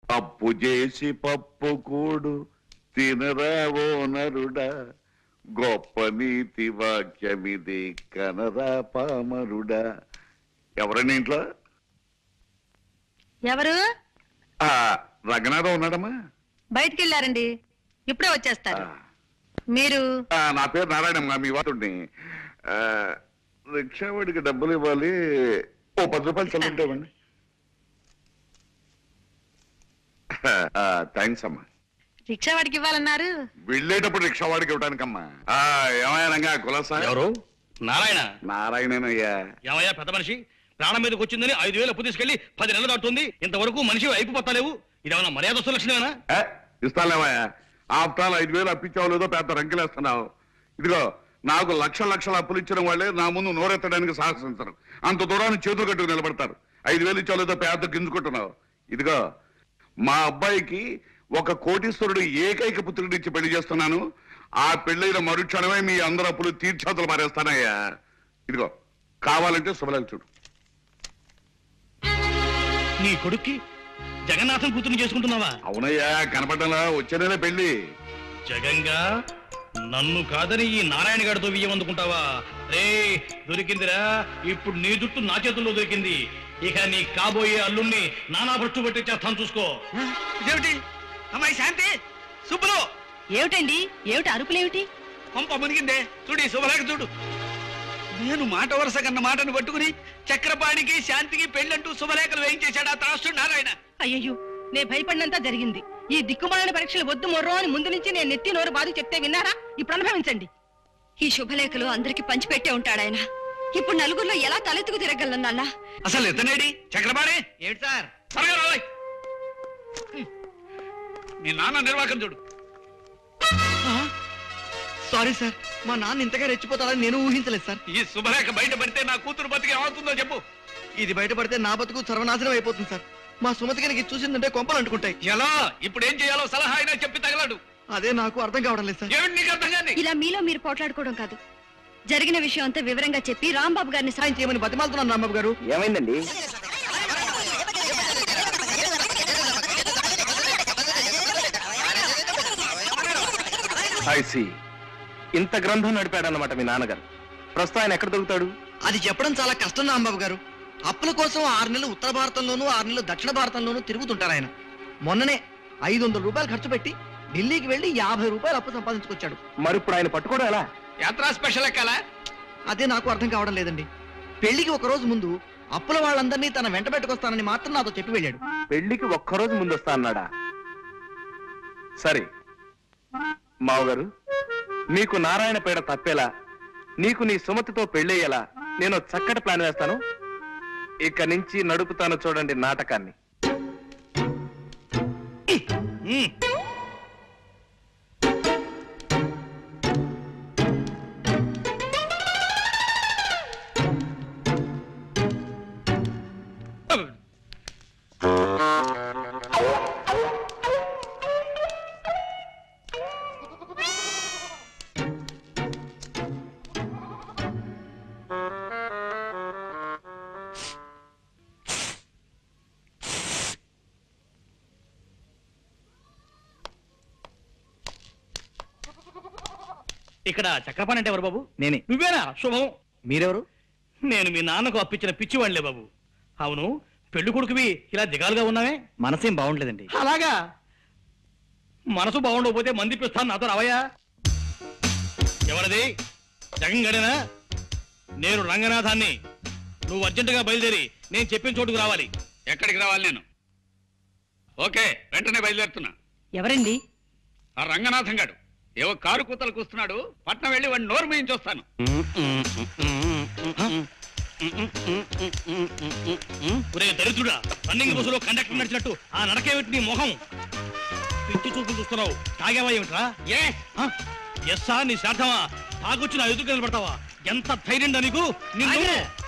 అప్పు చేసి పప్పు కూడు తినరావో నరుడా గొప్ప నీతి వాక్యమిది కనరా పామరుడా ఎవరండి ఇంట్లో ఎవరు ఆ రంగనాథం ఉన్నాడమ్మా బయటికి వెళ్ళారండి ఇప్పుడే ఆ, వచ్చేస్తారు మీరు ఆ, నా పేరు నారాయణమ్మ మీ వాడుండి రిక్షా వాడికి డబ్బులు ఇవ్వాలి ఓ పది రూపాయలు చల్లుంటామండి థ్యాంక్స్ అమ్మా రిక్షా వాడికి ఇవ్వాలన్నారు వెళ్ళేటప్పుడు రిక్షా వాడికి ఇవ్వడానికమ్మా ఆ, ఏమయ్యా రంగా కులసా ఎవరు నారాయణ నారాయణనయ్యా ఏమయ్యా పెద్ద మనిషి ప్రాణం మీదకి వచ్చిందని ఐదు వేలు అప్పు తీసుకెళ్లి పది నెలలు దాటుతుంది ఇంతవరకు మనిషి అయిపు పత్తలేవు ఇదేమన్నా మర్యాద సులక్షణమేనా ఏ, ఇస్తానులేవయ్యా ఆఫ్టర్ ఆల్ ఐదు వేలు అప్పించావు లేదో పెద్ద రంకెలేస్తున్నావు ఇదిగో నాకు లక్ష లక్షల అప్పులు ఇచ్చిన వాళ్ళే నా ముందు నోరెత్తడానికి సాహసించరు అంత దూరాన్ని చేతులు కట్టుకు నిలబడతారు ఐదు వేలు ఇచ్చావు లేదో పెద్ద గింజుకుంటున్నావు ఇదిగో మా అబ్బాయికి ఒక కోటీశ్వరుడు ఏకైక పుత్రుడిని ఇచ్చి పెళ్లి చేస్తున్నాను ఆ పెళ్ళైన మరుక్షణమే మీ అందరు అప్పులు తీర్చేతలు మారేస్తానయ్యా ఇదిగో కావాలంటే శుభలేఖ చూడు నీ కొడుక్కి జగన్నాథం కూతురు చేసుకుంటున్నావా అవునయ్యా కనపడ్డంలా వచ్చే నెల పెళ్లి జగంగా నన్ను కాదని ఈ నారాయణ గారితో బియ్యం అందుకుంటావా రే దొరికిందిరా ఇప్పుడు నీ జుట్టు నా చేతుల్లో దొరికింది ఇక నీ కాబోయే అల్లుణ్ణి నానా భ్రష్టు పెట్టి చేస్తాను చూసుకో ఇదేమిటి అమ్మాయి శాంతి సుబ్బులు ఏమిటండి ఏమిటి అరుపులేమిటి పంప మునిగిందే చూడు ఈ శుభలేఖ చూడు నేను మాట వరుస కన్న మాటను పట్టుకుని చక్రపాణికి శాంతికి పెళ్ళంటూ శుభలేఖలు వేయించేశాడు ఆ త్రాసుడు నారాయణ అయ్యయ్యో నే భయపడినంత జరిగింది ఈ దిక్కుమాలిన పరీక్షలు వద్దు మొర్రో అని ముందు నుంచి నేను నెత్తి నోరు బాధ చెప్తే విన్నారా ఇప్పుడు అనుభవించండి ఈ శుభలేఖలు అందరికి పంచిపెట్టే ఉంటాడాయన ఇప్పుడు నలుగురిలో ఎలా తలెత్తుకు తిరగలను నాన్న అసలు ఎత్తనేడి చక్రపాణి ఏమిటి సార్ త్వరగా రావాయ్ మీ నాన్న నిర్వాకం చూడు సారీ సార్ మా నాన్న ఇంతగా రెచ్చిపోతాడని నేను ఊహించలేదు సార్ ఈ శుభలేఖ బయట పడితే నా కూతురు బతికి ఏమవుతుందో చెప్పు ఇది బయటపడితే నా బతుకు సర్వనాశనం అయిపోతుంది సార్ మా సుమతి కనుక ఇది చూసిందంటే కొంపలు అంటుకుంటాయి ఎలా ఇప్పుడు ఏం చేయాలో సలహా అయినా చెప్పి తగలడు అదే నాకు అర్థం కావడం లేదు సార్ ఏమిటి నీకు అర్థం కానీ ఇలా మీలో మీరు పోట్లాడుకోవడం కాదు జరిగిన విషయం అంతా వివరంగా చెప్పి రాంబాబు గారిని సహాయం సాయం చేయమని బతిమాలుతున్నాను రాంబాబు గారు ఏమైందండి ఐసి ఇంత గ్రంథం నడిపాడన్నమాట మీ నాన్నగారు ప్రస్తుతం ఆయన ఎక్కడ దొరుకుతాడు అది చెప్పడం చాలా కష్టం రాంబాబు గారు అప్పుల కోసం ఆరు నెలలు ఉత్తర భారతంలోనూ ఆరు నెలలు దక్షిణ భారతంలోనూ తిరుగుతుంటారు ఆయన మొన్ననే ఐదు వందల రూపాయలు ఖర్చు పెట్టి ఢిల్లీకి వెళ్లి యాభై రూపాయలు అప్పు సంపాదించుకొచ్చాడు మరి ఇప్పుడు ఆయన పట్టుకోవడం ఎలా యాత్రా స్పెషల్ ఎక్కాలా అదే నాకు అర్థం కావడం లేదండి పెళ్లికి ఒక రోజు ముందు అప్పుల వాళ్ళందరినీ తన వెంట పెట్టుకొస్తానని మాత్రం నాతో చెప్పి వెళ్ళాడు పెళ్లికి ఒక్కరోజు ముందు వస్తా అన్నాడా సరే మావగారు మీకు నారాయణ పేడ తప్పేలా నీకు నీ సుమతితో పెళ్ళయ్యేలా నేను చక్కటి ప్లాన్ వేస్తాను ఇక నుంచి నడుపుతాను చూడండి నాటకాన్ని ఉమ్. ఇక్కడ చక్రపాణి అంటే ఎవరు బాబు నేనే నువ్వేనా శుభం మీరెవరు నేను మీ నాన్నకు అప్పించిన పిచ్చివాళ్లే బాబు అవును పెళ్లి కొడుకువి ఇలా దిగాలుగా ఉన్నావే మనసేం బాగుండలేదండి అలాగా మనసు బాగుండకపోతే మంది పిస్తాను నాతో రావయ్యా ఎవరిది జగన్ గడేనా నేను రంగనాథాన్ని నువ్వు అర్జెంటుగా బయలుదేరి నేను చెప్పిన చోటుకు రావాలి ఎక్కడికి రావాలి నేను ఓకే వెంటనే బయలుదేరుతున్నా ఎవరండి ఆ రంగనాథం గాడు ఏవో కారు కూతలు కూస్తున్నాడు పట్నం వెళ్ళి వాడిని నోరు మేయించి వస్తాను ఒరే దరిద్రుడా రన్నింగ్ బస్సులో కండక్టర్ నడిచినట్టు ఆ నడకేమిటి నీ మొహం పిచ్చి చూపులు చూస్తున్నావు తాగేవా ఏమిట్రా ఏ ఎస్సా నీ శార్థమా తాగొచ్చి నా ఎదురు నిలబడతావా ఎంత ధైర్యం నీకు నిన్ను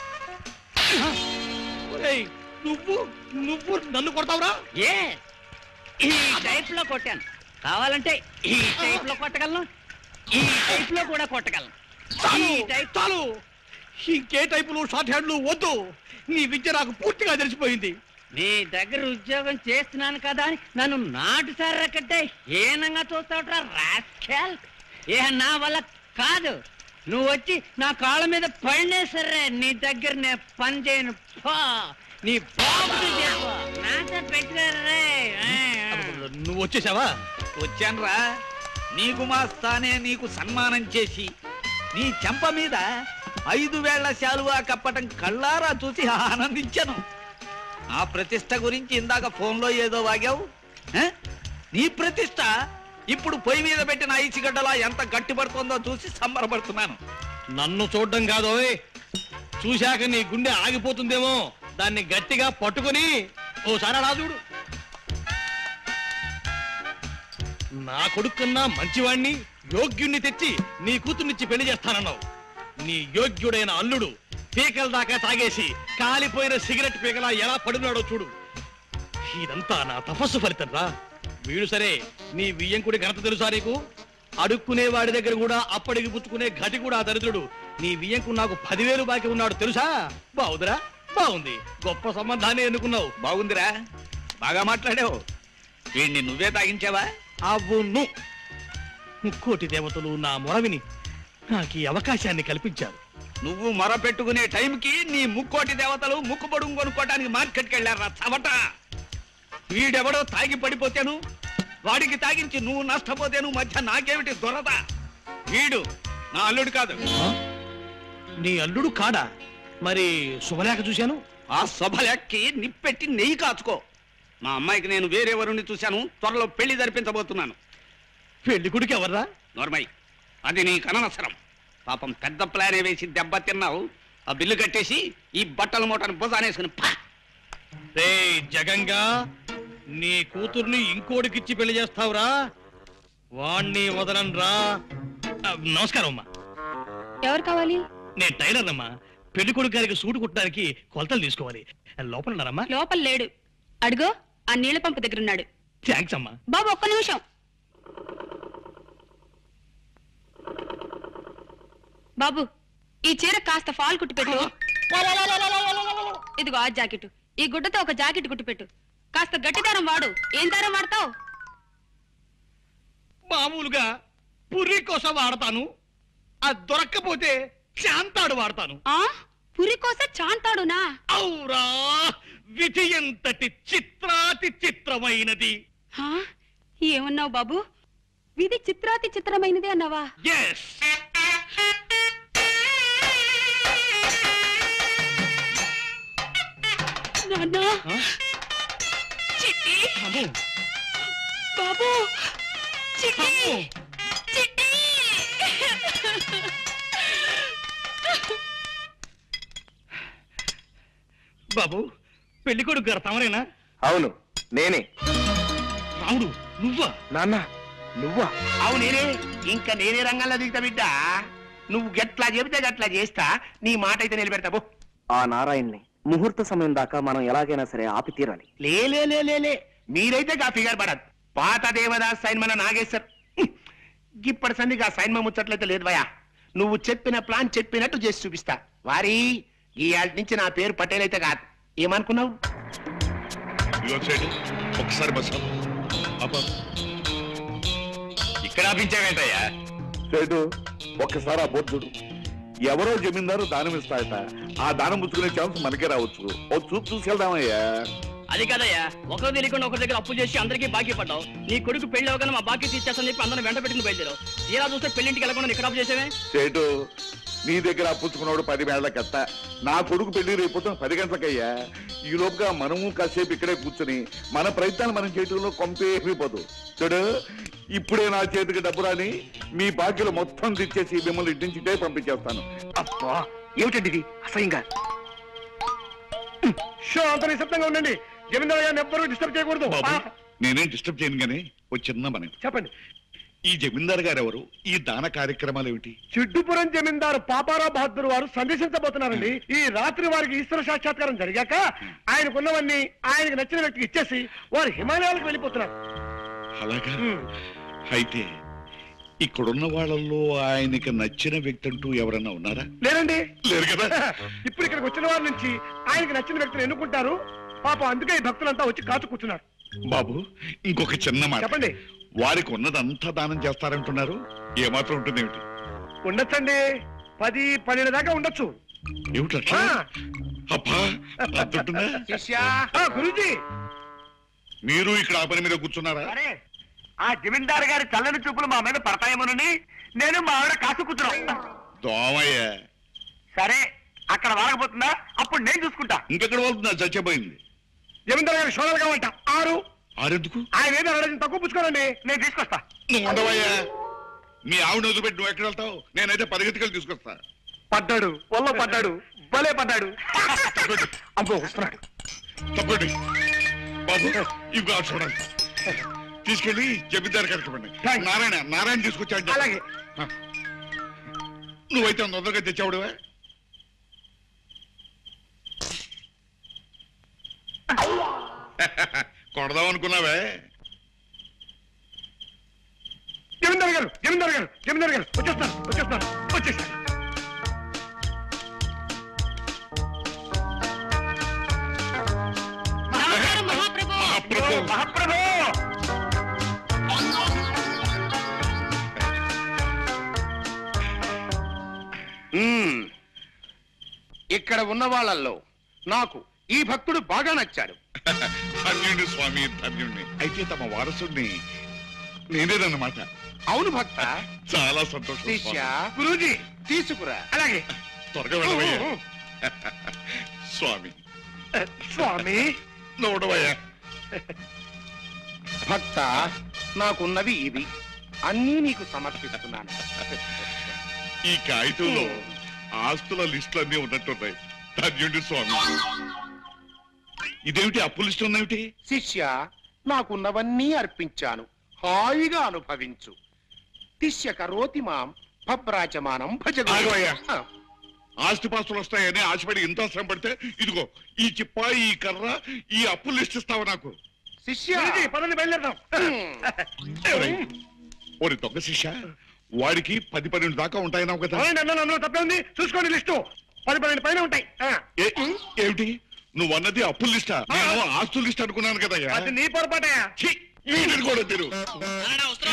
ఒరేయ్, నువ్వు నువ్వు నన్ను కొడతావురా ఏ ఈ టైప్ లో కొట్టాను కావాలంటే ఈ టైప్ లో కొట్టగలను ఈ టైప్ లో కూడా కొట్టగలను చాలు ఈ టైప్ చాలు ఇంకే టైపులు షార్ట్ హ్యాండ్లు వద్దు నీ విద్య నాకు పూర్తిగా తెలిసిపోయింది నీ దగ్గర ఉద్యోగం చేస్తున్నాను కదా అని నన్ను నాటు సర్రకట్టే హీనంగా చూస్తావుట్రా రాస్కెల్ ఏ నా వల్ల కాదు నువ్వు వచ్చి నా కాళ్ళ మీద పడినే సరే నీ దగ్గర నేను పని చేయను పో నీ బాబుకి చెప్పు నాతో పెట్టుకోర్రే నువ్వు వచ్చేసావా వచ్చానురా నీ గుమాస్తానే నీకు సన్మానం చేసి నీ చెంప మీద ఐదు వేళ్ల శాలువా కప్పటం కళ్ళారా చూసి ఆనందించాను ఆ ప్రతిష్ట గురించి ఇందాక ఫోన్లో ఏదో వాగావు ఆ? నీ ప్రతిష్ట ఇప్పుడు పొయ్యి మీద పెట్టిన ఐసిగడ్డలా ఎంత గట్టిపడుతుందో చూసి సంబరపడుతున్నాను నన్ను చూడడం కాదోయ్ చూశాక నీ గుండె ఆగిపోతుందేమో దాన్ని గట్టిగా పట్టుకొని ఓసారి అలా చూడు నా కొడుకున్నా మంచివాణ్ణి యోగ్యుణ్ణి తెచ్చి నీ కూతుర్నిచ్చి పెళ్లి చేస్తానన్నావు నీ యోగ్యుడైన అల్లుడు పీకల దాకా తాగేసి కాలిపోయిన సిగరెట్ పీకలా ఎలా పడున్నాడో చూడు ఇదంతా నా తపస్సు ఫలితం రా వీడు సరే నీ వియ్యంకుడి ఘనత తెలుసా నీకు అడుక్కునే వాడి దగ్గర కూడా అప్పటికి పుచ్చుకునే గటి కూడా ఆ దరిద్రుడు నీ వియ్యంకు నాకు పదివేలు బాకీ ఉన్నాడు తెలుసా బాగుందిరా బాగుంది గొప్ప సంబంధాన్ని ఎన్నుకున్నావు బాగుందిరా బాగా మాట్లాడావు వీడిని నువ్వే తాగించావా అవును ముక్కోటి దేవతలు నా మొరవిని నాకు ఈ అవకాశాన్ని కల్పించారు నువ్వు మొర పెట్టుకునే టైంకి నీ ముక్కోటి దేవతలు ముక్కు పొడుగు కొనుక్కోటానికి మార్కెట్కి వెళ్ళారా చవట వీడెవడో తాగి పడిపోతేను వాడికి తాగించి నువ్వు నష్టపోతేను మధ్య నాకేమిటి దొరద వీడు నా అల్లుడు కాదు ఆ? నీ అల్లుడు కాడా మరి శుభలేఖ చూశాను ఆ శుభలెక్కి నిప్పెట్టి నెయ్యి కాచుకో మా అమ్మాయికి నేను వేరే వరుణ్ణి చూశాను త్వరలో పెళ్లి జరిపించబోతున్నాను పెళ్లి కొడుకు ఎవర్రా నోర్మై అది నీ కనవసరం పాపం పెద్ద ప్లానే వేసి దెబ్బ తిన్నావు ఆ బిల్లు కట్టేసి ఈ బట్టల మూటను భుజానేసుకుని పా రే జగంగా నీ కూతుర్ని ఇంకోడికిచ్చి పెళ్లి చేస్తావురా వాణ్ణి వదలనురా ఆ, నమస్కారం అమ్మా ఎవరు కావాలి నేను టైలర్ అమ్మా పెళ్లి కొడుకు గారికి సూటు కుట్టడానికి కొలతలు తీసుకోవాలి లోపల ఉన్నారమ్మా లోపల లేడు అడుగో ఆ నీళ్ల పంపు దగ్గర ఉన్నాడు థ్యాంక్స్ అమ్మా బాబు ఒక్క నిమిషం బాబు ఈ చీర కాస్త ఫాల్ కుట్టిపెట్టు ఇదిగో ఆ జాకెట్ ఈ గుడ్డతో ఒక జాకెట్ కుట్టిపెట్టు కాస్త గట్టి దారం వాడు ఏం దారం వాడతావు మామూలుగా పుర్రి కోసం వాడతాను అది దొరక్కపోతే శాంతాడు వాడతాను ఆ పురి కోసం చాంతాడునా ఔరా విధి ఎంతటి చిత్రాతి చిత్రమైనది హా? ఏమన్నావు బాబు విధి చిత్రాతి చిత్రమైనది అన్నావా ఎస్ నాన్నా చిట్టి బాబు చిట్టి చిట్టి బాబు పెళ్లి కొడుకు గారు తమరేనా అవును నేనే రాముడు నువ్వా నాన్న నువ్వా అవు నేనే ఇంకా నేనే రంగంలో దిగుతా బిడ్డ నువ్వు గట్లా చెబితే గట్లా చేస్తా నీ మాట అయితే నిలబెడతా పో ఆ నారాయణ్ణి ముహూర్త సమయం దాకా మనం ఎలాగైనా సరే ఆపి తీరాలి లే లే లే లే లే మీరైతే గా ఫిగర్ పడదు పాత దేవదాస్ సైన్ మన నాగేశ్వర్ హ్మ్. ఇప్పటి సందికి ఆ సైన్ ముచ్చట్లయితే లేదు భయా నువ్వు చెప్పిన ప్లాన్ చెప్పినట్టు చేసి చూపిస్తా వారి ఈ ఆటి నుంచి నా పేరు పటేల్ అయితే కాదు ఏమనుకున్నావు ఇదిగో సైడు ఒకసారి బస్ అబ్బా ఇక్కడ ఆపించావేంటయ్యా సైడు ఒక్కసారి ఆ బోర్డు చూడు ఎవరో జమీందారు దానం ఇస్తాయట ఆ దానం పుచ్చుకునే ఛాన్స్ మనకే రావచ్చు ఓ చూపు చూసుకెళ్దామయ్యా అది కదయ్యా ఒకరు తెలియకుండా ఒకరి దగ్గర అప్పు చేసి అందరికీ బాకీ పడ్డావు నీ కొడుకు పెళ్లి అవగానే మా బాకీ తీర్చేస్తానని చెప్పి అందరం వెంట పెట్టుకుని బయలుదేరావు తీరా చూస్తే పెళ్లింటికి వెళ్ళకుండా ఇక్కడ అప్పు చేసేవే సేటు నీ దగ్గర పుచ్చుకున్నాడు పది వేళ్ల కట్ట నా కొడుకు పెళ్లి రేపు పది గంటలకయ్యా ఈ లోపుగా మనము కాసేపు ఇక్కడే కూర్చుని మన ప్రయత్నాలు మనం చేయడంలో కొంపేపోదు చూడు ఇప్పుడే నా చేతికి డబ్బు రాని మీ బాకీలు మొత్తం తెచ్చేసి మిమ్మల్ని ఇంటి నుంచి ఇటే పంపించేస్తాను అబ్బా ఏమిటండి ఇది అసహ్యంగా షో అంత నిశ్శబ్దంగా ఉండండి జమీందారు గారిని ఎవ్వరూ డిస్టర్బ్ చేయకూడదు బాబు ఆ, నేనేం డిస్టర్బ్ చేయను కానీ ఓ చిన్న మనం చెప్పండి ఈ జమీందారు గారు ఎవరు ఈ దాన కార్యక్రమాలు ఏమిటి చిడ్డుపురం జమీందారు పాపారావు బహదూర్ వారు సందేశించబోతున్నారండి ఈ రాత్రి వారికి ఈశ్వర సాక్షాత్కారం జరిగాక ఆయనకున్నవన్నీ ఆయనకు నచ్చిన వ్యక్తికి ఇచ్చేసి వారు హిమాలయాలకు వెళ్ళిపోతున్నారు అలాగా హ్మ్. అయితే ఇక్కడున్న వాళ్ళల్లో ఆయనకి నచ్చిన వ్యక్తి అంటూ ఎవరన్నా ఉన్నారా లేరండి లేరు కదా ఇప్పుడు ఇక్కడికి వచ్చిన వారి నుంచి ఆయనకి నచ్చిన వ్యక్తిని ఎన్నుకుంటారు పాపం అందుకే ఈ భక్తులంతా వచ్చి కాచు కూర్చున్నారు బాబు ఇంకొక చిన్న మాట చెప్పండి వారికి ఉన్నదంతా దానం చేస్తారంటున్నారు ఏమాత్రం ఉంటుంది ఏమిటి ఉండొచ్చండి పది పన్నెండు దాకా ఉండొచ్చు ఏమిటి లక్ష ఆ. అబ్బా అంతుంటుందా శిష్యా ఆ, గురూజీ మీరు ఇక్కడ ఆ పని మీద కూర్చున్నారా అరే ఆ జమీందారు గారి చల్లని చూపులు మా మీద పడతాయేమోనని నేను మా ఆవిడ కాసు కూర్చున్నాం దోమయ్య సరే అక్కడ వాడకపోతుందా అప్పుడు నేను చూసుకుంటా ఇంకెక్కడ వెళ్తుందా చచ్చిపోయింది జమీందారు గారి షోడలు కావంట ఆరు ఆరెందుకు ఆయన ఏదో అడగని తక్కువ పుచ్చుకోనండి నేను తీసుకొస్తా నువ్వు ఉండవయ్యా మీ ఆవిడ వదిలిపెట్టి నువ్వు ఎక్కడ వెళ్తావు నేనైతే పరిగెత్తుకెళ్ళి తీసుకొస్తా పడ్డాడు ఒళ్ళో పడ్డాడు భలే పడ్డాడు అబ్బో వస్తున్నాడు తప్పండి బాబు ఇవి కాదు చూడండి తీసుకెళ్ళి జమీందారు కరెక్ట్ Thanks. నారాయణ నారాయణ తీసుకొచ్చాడు అలాగే. నువ్వైతే తొందరగా తెచ్చావుడువే కొడదాం అనుకున్నావే జమీందారు గారు జమీందారు గారు జమీందారు గారు వచ్చేస్తాను వచ్చేస్తాను వచ్చేస్తాను మహాప్రభు మహాప్రభు మహాప్రభు మహాప్రభు మ్మ్. ఇక్కడ ఉన్న వాళ్ళల్లో నాకు ఈ భక్తుడు బాగా నచ్చాడు ధన్యుణ్ణి స్వామి ధన్యుణ్ణి అయితే తమ వారసుడిని నేనేదన్నమాట అవును భక్త చాలా సంతోషం శిష్య స్వామి. గురూజీ తీసుకురా అలాగే త్వరగా వెళ్ళవయ్యా స్వామి స్వామి నోడవయ్యా భక్త నాకున్నవి ఇవి అన్నీ నీకు సమర్పిస్తున్నాను ఈ కాగితంలో ఆస్తుల లిస్టులు అన్నీ ఉన్నట్టున్నాయి ధన్యుడి స్వామి ఇదేమిటి అప్పు లిస్టు ఉందేమిటి శిష్య నాకున్నవన్నీ అర్పించాను హాయిగా అనుభవించు తిష్య కరోతి మాం భబ్రాచమానం భజ ఆగవయ్యా. ఆస్తిపాస్తులు వస్తాయని ఆశపడి ఇంత శ్రమ పడితే ఇదిగో ఈ చిప్ప ఈ కర్ర ఈ అప్పు లిస్ట్ ఇస్తావు నాకు శిష్య గురూజీ పదండి బయలుదేరదాం ఒరేయ్, ఓరి దొంగ శిష్య వాడికి పది పన్నెండు దాకా ఉంటాయన్నావు కదా అవునండి అన్నాను అందులో తప్పే ఉంది చూసుకోండి లిస్టు పది పన్నెండు పైన ఉంటాయి ఆ, ఏ- ఏమిటి నువ్వు అన్నది అప్పుల లిస్టా నేను ఆస్తుల లిస్ట్ అనుకున్నాను కదా అది నీ పొరపాటయా కూడా తెరు నారాయణ, వస్తున్నా.